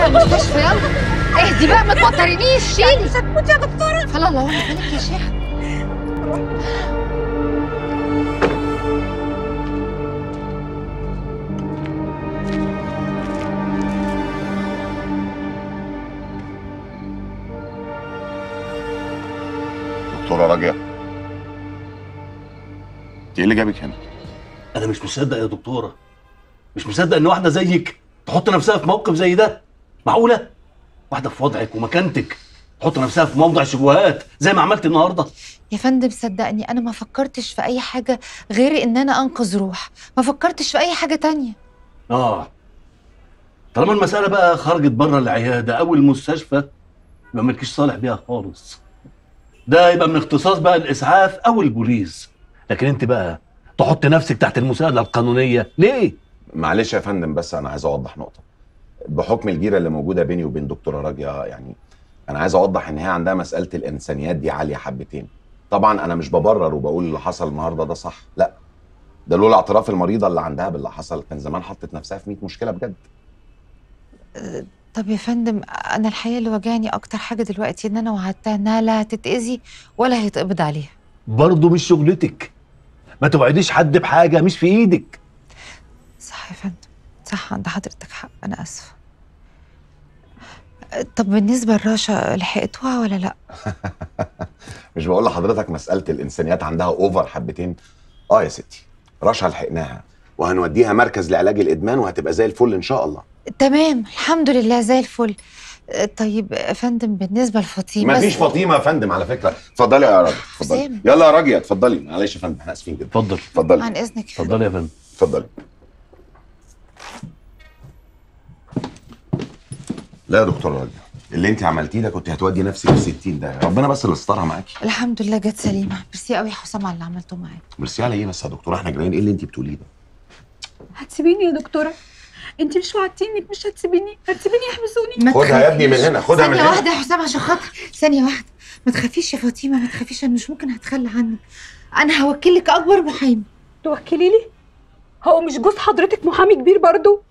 المستشفى يلا اهدي بقى ما توترينيش شيلي مش هتموت يا دكتوره فلا الله بالك يا شيخ دكتوره راجيه انت ايه اللي جابك هنا انا مش مصدق يا دكتوره مش مصدق ان واحده زيك تحط نفسها في موقف زي ده معقوله واحده في وضعك ومكانتك تحط نفسها في موضع شبهات زي ما عملت النهارده يا فندم صدقني انا ما فكرتش في اي حاجه غير ان انا انقذ روح ما فكرتش في اي حاجه تانية اه طالما المساله بقى خرجت بره العياده او المستشفى يبقى مالكيش صالح بيها خالص ده يبقى من اختصاص بقى الاسعاف او البوليس لكن انت بقى تحط نفسك تحت المساءله القانونيه ليه معلش يا فندم بس انا عايز اوضح نقطه بحكم الجيره اللي موجوده بيني وبين دكتوره راجيه يعني انا عايز اوضح ان هي عندها مساله الانسانيات دي عاليه حبتين طبعا انا مش ببرر وبقول اللي حصل النهارده ده صح لا ده لولا اعتراف المريضه اللي عندها باللي حصل كان زمان حطت نفسها في 100 مشكله بجد طب يا فندم انا الحقيقه اللي واجعني اكتر حاجه دلوقتي ان انا وعدتها انها لا هتتاذي ولا هيتقبض عليها برضه مش شغلتك ما توعديش حد بحاجه مش في ايدك صح يا فندم صح عند حضرتك حق انا اسفه طب بالنسبه لراشا لحقتوها ولا لا مش بقول لحضرتك مساله الانسانيات عندها اوفر حبتين اه يا ستي رشا لحقناها وهنوديها مركز لعلاج الادمان وهتبقى زي الفل ان شاء الله تمام الحمد لله زي الفل طيب يا فندم بالنسبه لفاطمه ما فيش فاطمه يا فندم على فكره اتفضلي يا راجل اتفضلي حسام. يلا يا راجل اتفضلي معلش يا فندم احنا اسفين جدا اتفضل اتفضلي عن اذنك يا فندم اتفضلي يا فندم اتفضلي لا يا دكتور راجل اللي انت عملتيه ده كنت هتودي نفسك في 60 ده ربنا بس اللي استرها معاكي الحمد لله جت سليمه ميرسي قوي يا حسام على اللي عملته معايا ميرسي على ايه بس يا دكتور احنا جايين ايه اللي انت بتقوليه ده هتسيبيني يا دكتوره انت مش وعدتيني انك مش هتسيبيني هتسيبيني يحبسوني ما خدها يا ابني من تخافيش. هنا خدها من ثانية هنا واحدة يا حسام عشان خاطر ثانية واحدة ما تخافيش يا فاطمة ما تخافيش أنا مش ممكن هتخلى عنك أنا هوكلك أكبر محامي توكلي لي هو مش جوز حضرتك محامي كبير برضو